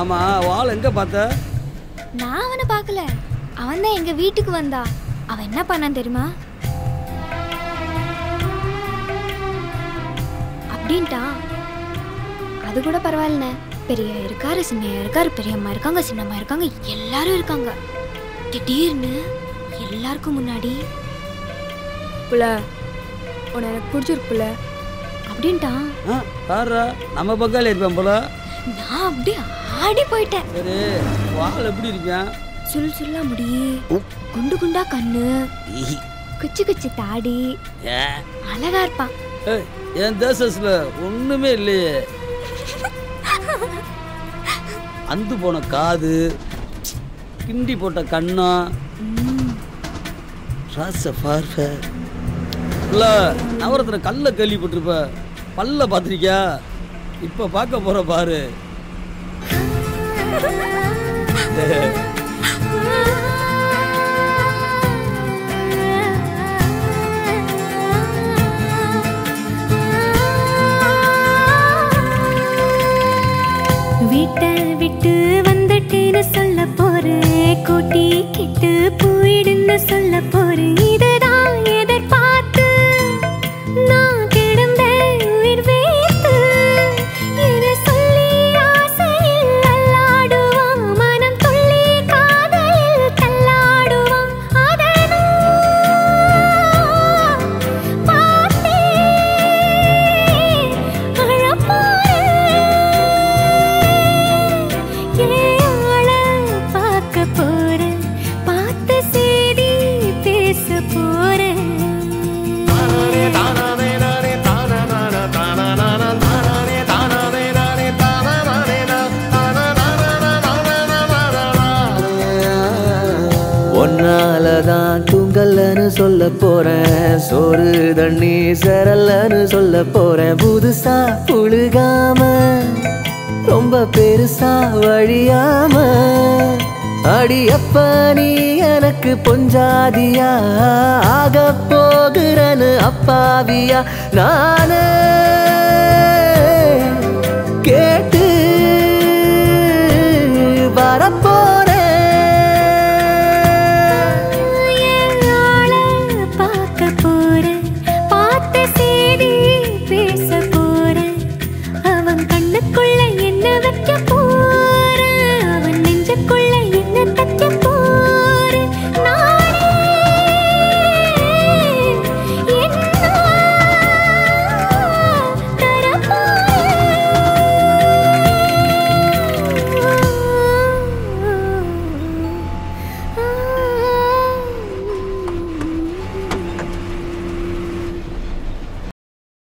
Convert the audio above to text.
ஆமா வாள் எங்க பார்த்த நான் அவனை பார்க்கல அவன் தான் எங்க வீட்டுக்கு வந்தா அவன் என்ன பண்ணான் தெரியுமா அப்படின்ட்டான் அது கூட பரவாயில்லண்ணே பெரிய இருக்காரு சின்னையா இருக்காரு பெரியம்மா இருக்காங்க சின்னம்மா இருக்காங்க எல்லாரும் இருக்காங்க திடீர்னு எல்லாருக்கும் முன்னாடி புள்ள உன்னை எனக்கு பிடிச்சிருக்குல்ல அப்படின்ட்டான் ஆ, பாருடா நம்ம பக்கால இருப்பேன் போல நான் அப்படியே ஆடி போயிட்டேன் சரி வாள் எப்படி இருப்பேன் சுல் சுல்லா முடி குண்டு குண்டா கண்ணு குச்சி குச்சி தாடி ஏன் அழகா இருப்பான் ஏய், என் தேசஸ்ல ஒண்ணுமே இல்லையே அந்து போன காது கிண்டி போட்ட கண்ணம் ராச பார்வை இல்ல நவரத்துல கல்ல கேள்விப்பட்டிருப்ப பல்ல பார்த்திருக்கியா இப்ப பார்க்க போற பாரு வீட்டை விட்டு வந்துட்டேன்னு சொல்ல போறேன் கூட்டி கிட்டு போயிடுன்னு சொல்ல போறேன் இதுதான் எதிர்பார்த்து நான் கிடந்தேன் உயிர் வைத்து என சொல்லி ஆசையில் அல்லாடுவான் மனம் துள்ளி காதலில் தள்ளாடுவான் அதை நான் பார்த்தேன் அழப்பாரேன் பார்க்க போறேன் பார்த்த செய்தி பேச போறேன் ஒன்னாலதான் தூங்கலன்னு சொல்ல போறேன் சோறு தண்ணி சரலன்னு சொல்ல போறேன் புதுசா புழுகாம ரொம்ப பெருசா வழியாம அடி அப்ப நீ எனக்கு பொஞ்சாதியா ஆக போகிறன்னு அப்பாவியா நானே கேட்டு வரப்போறேன் ஆள பார்க்க போறேன் பார்த்த செய்தி பேச போறேன் அவன் கண்ணுக்குள்ள என்ன வைக்க